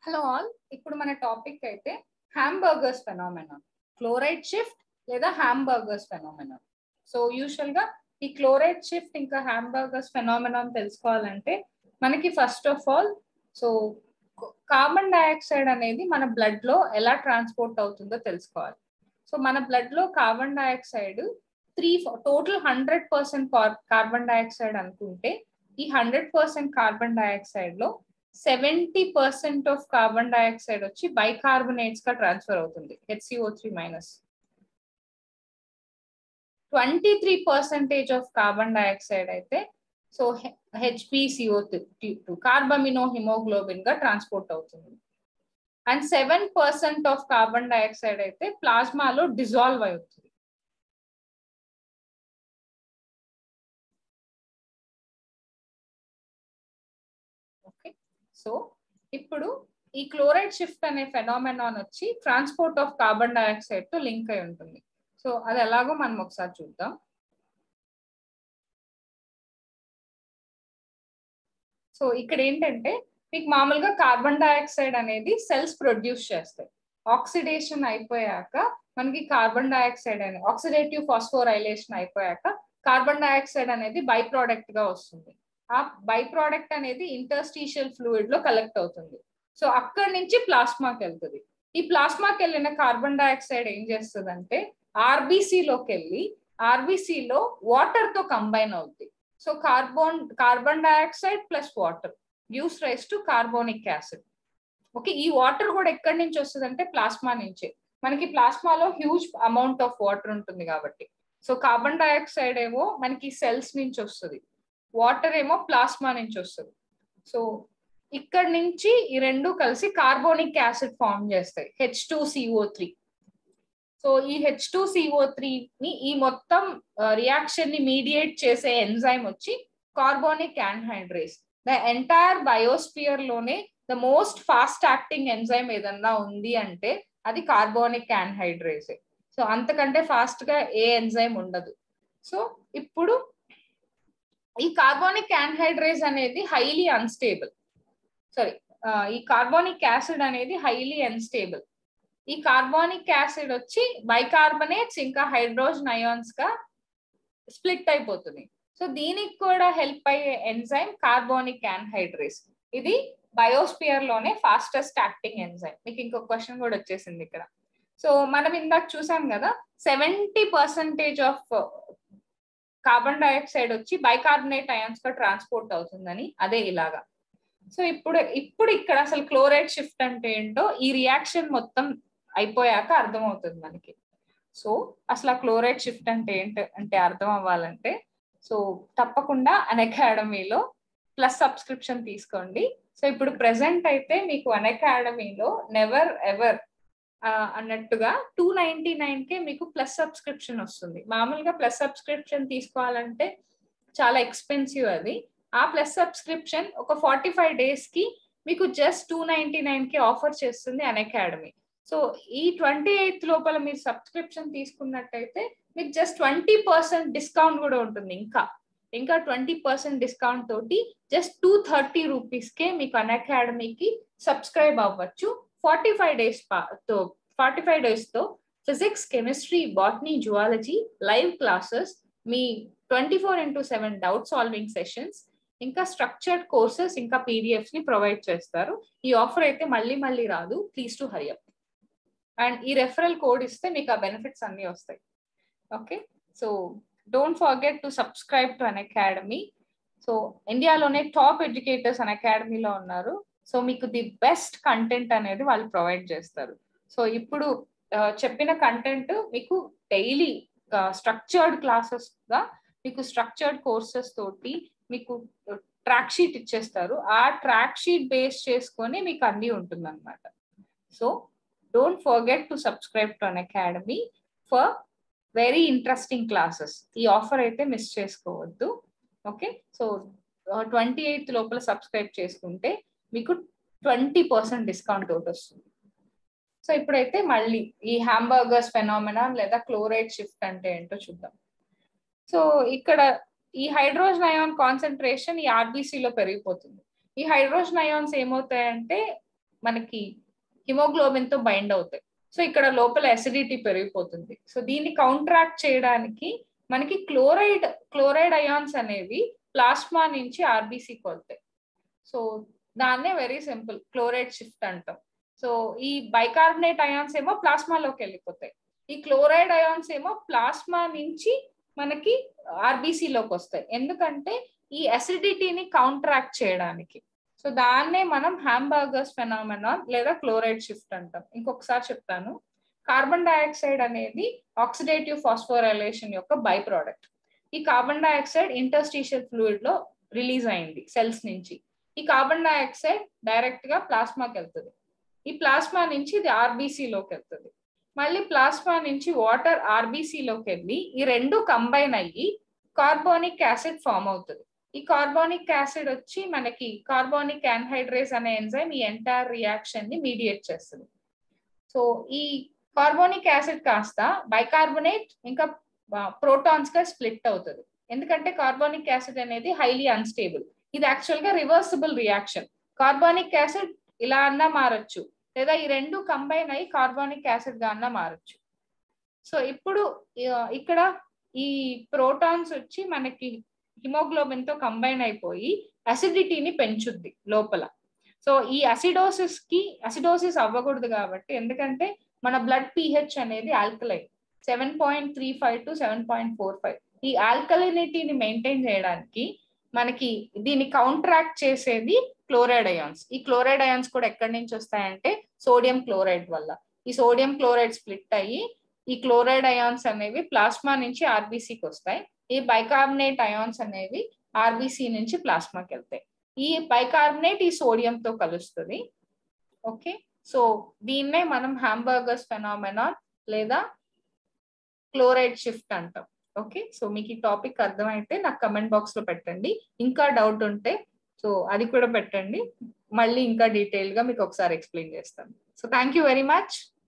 hello all ఇప్పుడు మన topic అయితే హ్యాంబర్గర్స్ ఫెనామినాన్ క్లోరైడ్ షిఫ్ట్ లేదా హ్యాంబర్గర్స్ ఫెనామినాన్ సో యూజువల్ గా ఈ క్లోరైడ్ షిఫ్ట్ ఇంకా హ్యాంబర్గర్స్ ఫెనామినాన్ తెలుసుకోవాలంటే మనకి first of all so carbon dioxide అనేది మన బ్లడ్ లో ఎలా ట్రాన్స్పోర్ట్ అవుతుందో తెలుసుకోవాలి సో మన బ్లడ్ లో carbon dioxide three total hundred percent carbon dioxide అనుకుంటే ఈ హండ్రెడ్ పర్సెంట్ కార్బన్ డైఆక్సైడ్ లో seventy percent of carbon dioxide వచ్చి బైకార్బోనేట్స్ గా ట్రాన్స్ఫర్ అవుతుంది HCO three minus twenty three percentage of carbon dioxide అయితే so HPCO two carbamino haemoglobin గా transport అవుతుంది and seven percent of carbon dioxide అయితే ప్లాస్మాలో dissolve అవుతుంది ఓకే సో ఇప్పుడు ఈ క్లోరైడ్ షిఫ్ట్ అనే ఫెనామెనాన్ వచ్చి ట్రాన్స్పోర్ట్ ఆఫ్ కార్బన్ డైఆక్సైడ్ తో లింక్ అయి ఉంటుంది సో అది ఎలాగో మనం ఒకసారి చూద్దాం సో ఇక్కడ ఏంటంటే మీకు మామూలుగా కార్బన్ డైఆక్సైడ్ అనేది సెల్స్ ప్రొడ్యూస్ చేస్తాయి ఆక్సిడేషన్ అయిపోయాక మనకి కార్బన్ డైఆక్సైడ్ అనేది ఆక్సిడేటివ్ ఫాస్ఫోరైలేషన్ అయిపోయాక కార్బన్ డైఆక్సైడ్ అనేది బై ప్రోడక్ట్ గా వస్తుంది ఆ బై ప్రోడక్ట్ అనేది ఇంటర్స్టీషియల్ ఫ్లూయిడ్ లో కలెక్ట్ అవుతుంది సో అక్కడి నుంచి ప్లాస్మాకి వెళ్తుంది ఈ ప్లాస్మాకి వెళ్ళిన కార్బన్ డైఆక్సైడ్ ఏం చేస్తుంది అంటే ఆర్బీసీలోకి వెళ్ళి ఆర్బీసీలో వాటర్ తో కంబైన్ అవుతుంది so carbon carbon dioxide plus water use rise to carbonic acid okay ఈ వాటర్ కూడా ఎక్కడి నుంచి వస్తుంది అంటే ప్లాస్మా నుంచే మనకి ప్లాస్మాలో హ్యూజ్ అమౌంట్ ఆఫ్ వాటర్ ఉంటుంది కాబట్టి సో కార్బన్ డైఆక్సైడ్ ఏమో మనకి సెల్స్ నుంచి వస్తుంది వాటర్ ఏమో ప్లాస్మా నుంచి వస్తుంది సో ఇక్కడ నుంచి ఈ రెండు కలిసి కార్బోనిక్ యాసిడ్ ఫామ్ చేస్తాయి H two CO three so ఈ హెచ్ టూ సిఓ ని ఈ మొత్తం రియాక్షన్ ని మీడియేట్ చేసే ఎంజైమ్ వచ్చి carbonic anhydrase the entire biosphere లోనే the most fast acting enzyme ఏదన్నా ఉంది అంటే అది కార్బోనిక్ యాన్హైడ్రేస్ సో అంతకంటే ఫాస్ట్ గా ఏ ఎంజైమ్ ఉండదు సో ఇప్పుడు ఈ కార్బోనిక్ యాన్హైడ్రేస్ అనేది హైలీ అన్స్టేబుల్ సారీ ఈ కార్బోనిక్ యాసిడ్ అనేది హైలీ అన్స్టేబుల్ ఈ కార్బోనిక్ యాసిడ్ వచ్చి బైకార్బనేట్స్ ఇంకా హైడ్రోజన్ అయాన్స్ గా స్ప్లిట్ అయిపోతుంది సో దీనికి కూడా హెల్ప్ అయ్యే ఎంజైమ్ కార్బోనిక్ యాన్హైడ్రేస్ ఇది బయోస్పియర్ లోనే ఫాస్టెస్ట్ యాక్టింగ్ ఎంజైమ్ మీకు ఇంకొక క్వశ్చన్ కూడా వచ్చేసింది ఇక్కడ సో మనం ఇందాక చూసాం కదా seventy percentage of carbon dioxide వచ్చి బైకార్బనేట్ అయాన్స్ గా ట్రాన్స్పోర్ట్ అవుతుందని అదే ఇలాగా సో ఇప్పుడు ఇప్పుడు ఇక్కడ అసలు క్లోరైడ్ షిఫ్ట్ అంటే ఏంటో ఈ రియాక్షన్ మొత్తం అయిపోయాక అర్థమవుతుంది మనకి సో అసలు ఆ క్లోరైడ్ షిఫ్ట్ అంటే ఏంటి అంటే అర్థం అవ్వాలంటే సో తప్పకుండా అన్ అకాడమీలో ప్లస్ సబ్స్క్రిప్షన్ తీసుకోండి సో ఇప్పుడు ప్రెసెంట్ అయితే మీకు అన్ అకాడమీలో నెవర్ ఎవర్ అన్నట్టుగా టూ నైన్టీ నైన్ కే మీకు ప్లస్ సబ్స్క్రిప్షన్ వస్తుంది మామూలుగా ప్లస్ సబ్స్క్రిప్షన్ తీసుకోవాలంటే చాలా ఎక్స్పెన్సివ్ అది ఆ ప్లస్ సబ్స్క్రిప్షన్ ఒక ఫార్టీ ఫైవ్ డేస్ కి మీకు జస్ట్ టూ నైన్టీ నైన్ కి ఆఫర్ చేస్తుంది అన్ అకాడమీ సో ఈ ట్వంటీ ఎయిత్ లోపల మీరు సబ్స్క్రిప్షన్ తీసుకున్నట్టయితే మీకు జస్ట్ ట్వంటీ పర్సెంట్ డిస్కౌంట్ కూడా ఉంటుంది ఇంకా ఇంకా ట్వంటీ పర్సెంట్ డిస్కౌంట్ తోటి జస్ట్ టూ థర్టీ రూపీస్ కే మీకు అన్ అకాడమీకి సబ్స్క్రైబ్ అవ్వచ్చు ఫార్టీ ఫైవ్ డేస్ తో ఫార్టీ ఫైవ్ డేస్ తో physics chemistry botany zoology live classes మీ twenty four into seven doubt solving sessions ఇంకా స్ట్రక్చర్డ్ కోర్సెస్ ఇంకా పీడిఎఫ్స్ ని ప్రొవైడ్ చేస్తారు ఈ ఆఫర్ అయితే మళ్ళీ మళ్ళీ రాదు please to hurry up and ఈ రెఫరల్ కోడ్ ఇస్తే మీకు ఆ బెనిఫిట్స్ అన్ని వస్తాయి okay so don't forget to subscribe to Unacademy so ఇండియాలోనే టాప్ ఎడ్యుకేటర్స్ అన్ అకాడమీలో ఉన్నారు సో మీకు ది బెస్ట్ కంటెంట్ అనేది వాళ్ళు ప్రొవైడ్ చేస్తారు సో ఇప్పుడు చెప్పిన కంటెంట్ మీకు డైలీ స్ట్రక్చర్డ్ క్లాసెస్ గా మీకు స్ట్రక్చర్డ్ కోర్సెస్ తోటి మీకు ట్రాక్ షీట్ ఇచ్చేస్తారు ఆ ట్రాక్ షీట్ బేస్ చేసుకొని మీకు అన్ని ఉంటుంది అనమాట so don't forget to subscribe to Unacademy for very interesting classes ఈ ఆఫర్ అయితే మిస్ చేసుకోవద్దు ఓకే సో ట్వంటీ ఎయిత్ లోపల సబ్స్క్రైబ్ చేసుకుంటే మీకు ట్వంటీ పర్సెంట్ డిస్కౌంట్ ఒకటి వస్తుంది సో ఇప్పుడైతే మళ్ళీ ఈ హ్యాంబర్గర్స్ ఫెనామినా లేదా క్లోరైడ్ షిఫ్ట్ అంటే ఏంటో చూద్దాం సో ఇక్కడ ఈ హైడ్రోజన్ అయాన్ కాన్సన్ట్రేషన్ ఈ ఆర్బీసీలో పెరిగిపోతుంది ఈ హైడ్రోజన్ అయాన్స్ ఏమవుతాయంటే మనకి హిమోగ్లోబిన్ తో బైండ్ అవుతాయి సో ఇక్కడ లోపల అసిడిటీ పెరిగిపోతుంది సో దీన్ని కౌంట్రాక్ట్ చేయడానికి మనకి క్లోరైడ్ క్లోరైడ్ అయాన్స్ అనేవి ప్లాస్మా నుంచి ఆర్బీసీకి వస్తాయి సో దాన్నే వెరీ సింపుల్ క్లోరైడ్ షిఫ్ట్ అంటాం సో ఈ బైకార్బనేట్ అయాన్స్ ఏమో ప్లాస్మాలోకి వెళ్ళిపోతాయి ఈ క్లోరైడ్ అయాన్స్ ఏమో ప్లాస్మా నుంచి మనకి ఆర్బీసీలోకి వస్తాయి ఎందుకంటే ఈ అసిడిటీని కౌంట్రాక్ట్ చేయడానికి సో దాన్నే మనం హ్యాంబర్గర్స్ ఫెనామెనాన్ లేదా క్లోరైడ్ షిఫ్ట్ అంటాం ఇంకొకసారి చెప్తాను కార్బన్ డైఆక్సైడ్ అనేది ఆక్సిడేటివ్ ఫాస్ఫోరైలేషన్ యొక్క బై ప్రోడక్ట్ ఈ కార్బన్ డైఆక్సైడ్ ఇంటర్స్టీషియల్ ఫ్లూయిడ్ లో రిలీజ్ అయింది సెల్స్ నుంచి ఈ కార్బన్ డైఆక్సైడ్ డైరెక్ట్ గా ప్లాస్మాకి వెళ్తుంది ఈ ప్లాస్మా నుంచి ఇది ఆర్బీసీలోకి వెళ్తుంది మళ్ళీ ప్లాస్మా నుంచి వాటర్ ఆర్బీసీలోకి వెళ్ళి ఈ రెండు కంబైన్ అయ్యి కార్బోనిక్ యాసిడ్ ఫామ్ అవుతుంది ఈ కార్బోనిక్ యాసిడ్ వచ్చి మనకి కార్బోనిక్ యాన్హైడ్రేస్ అనే ఎంజైమ్ ఈ ఎంటైర్ రియాక్షన్ ని మీడియేట్ చేస్తుంది సో ఈ కార్బోనిక్ యాసిడ్ కాస్త బైకార్బోనేట్ ఇంకా ప్రోటాన్స్ గా స్ప్లిట్ అవుతుంది ఎందుకంటే కార్బోనిక్ యాసిడ్ అనేది హైలీ అన్స్టేబుల్ ఇది యాక్చువల్ గా రివర్సిబుల్ రియాక్షన్ కార్బోనిక్ యాసిడ్ ఇలా అన్నా మారచ్చు లేదా ఈ రెండు కంబైన్ అయ్యి కార్బోనిక్ యాసిడ్ గా అన్నా మారచ్చు సో ఇప్పుడు ఇక్కడ ఈ ప్రోటాన్స్ వచ్చి మనకి హిమోగ్లోబిన్ తో కంబైన్ అయిపోయి అసిడిటీని పెంచుద్ది లోపల సో ఈ అసిడోసిస్ కి అసిడోసిస్ అవ్వకూడదు కాబట్టి ఎందుకంటే మన బ్లడ్ పిహెచ్ అనేది alkaline seven point three five to seven point four five ఈ ఆల్కలినిటీని మెయింటైన్ చేయడానికి మనకి దీన్ని కౌంట్రాక్ట్ చేసేది క్లోరైడ్ అయాన్స్ ఈ క్లోరైడ్ అయాన్స్ కూడా ఎక్కడి నుంచి వస్తాయంటే సోడియం క్లోరైడ్ వల్ల ఈ సోడియం క్లోరైడ్ స్ప్లిట్ అయ్యి ఈ క్లోరైడ్ అయాన్స్ అనేవి ప్లాస్మా నుంచి ఆర్బీసీకి వస్తాయి ఈ బైకార్బనేట్ అయాన్స్ అనేవి ఆర్బీసీ నుంచి ప్లాస్మాకి వెళ్తాయి ఈ బైకార్బనేట్ ఈ సోడియంతో కలుస్తుంది ఓకే సో దీన్నే మనం హ్యాంబర్గర్స్ ఫెనామెనాన్ లేదా క్లోరైడ్ షిఫ్ట్ అంటాం ఓకే సో మీకు ఈ టాపిక్ అర్థమైతే నాకు కమెంట్ బాక్స్ లో పెట్టండి ఇంకా డౌట్ ఉంటే సో అది కూడా పెట్టండి మళ్ళీ ఇంకా డీటెయిల్ గా మీకు ఒకసారి ఎక్స్ప్లెయిన్ చేస్తాను so thank you very much